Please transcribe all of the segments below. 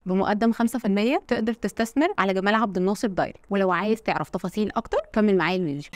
بمقدم 5% تقدر تستثمر على جمال عبد الناصر دايركت ولو عايز تعرف تفاصيل اكتر كمل معايا الفيديو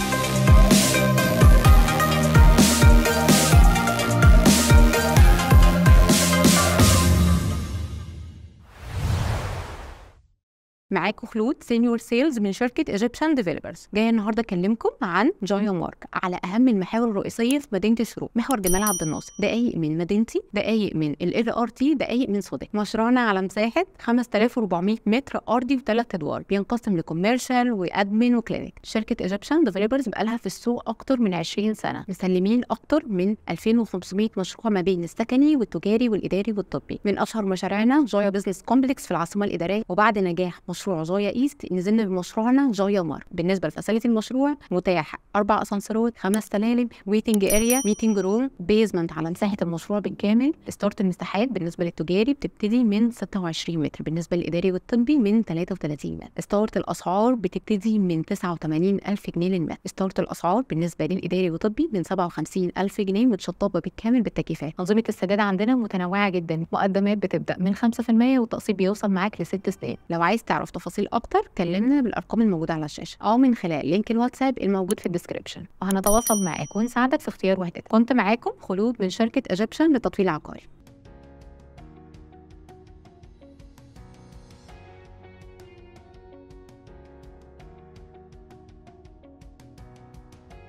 معاكم خلود سينيور سيلز من شركه ايجيبشن ديفلوبرز جايه النهارده اكلمكم عن جايا مارك على اهم المحاور الرئيسيه في مدينه الشروق محور جمال عبد الناصر دقايق من مدينتي دقايق من ال ار تي دقايق من صدى مشروعنا على مساحه 5400 متر ارضي وثلاث ادوار بينقسم لكوميرشال وادمن وكلينيك شركه ايجيبشن ديفلوبرز بقالها في السوق اكتر من 20 سنه مسلمين اكتر من 2500 مشروع ما بين السكني والتجاري والاداري والطبي من اشهر مشاريعنا جايا بزنس كومبلكس في العاصمه الاداريه وبعد نجاح مشروع جايا ايست نزلنا بمشروعنا جايا مار بالنسبه لفاسيلتي المشروع متاح اربع اسانسيرات خمس سلالم ويتنج اريا ميتنج روم بيزمنت على مساحه المشروع بالكامل ستارت المساحات بالنسبه للتجاري بتبتدي من 26 متر بالنسبه للاداري والطبي من 33 متر ستارت الاسعار بتبتدي من 89000 جنيه للمتر ستارت الاسعار بالنسبه للاداري والطبي من 57000 جنيه متشطبه بالكامل بالتكييفات انظمه السداد عندنا متنوعه جدا مقدمات بتبدا من 5% والتقسيط بيوصل معاك لست سنين لو عايز تعرف تفاصيل اكتر كلمنا بالارقام الموجوده على الشاشه او من خلال لينك الواتساب الموجود في الديسكربشن وهنتواصل معاك ونساعدك في اختيار وحدتك كنت معاكم خلود من شركه ايجيبشن للتطوير العقاري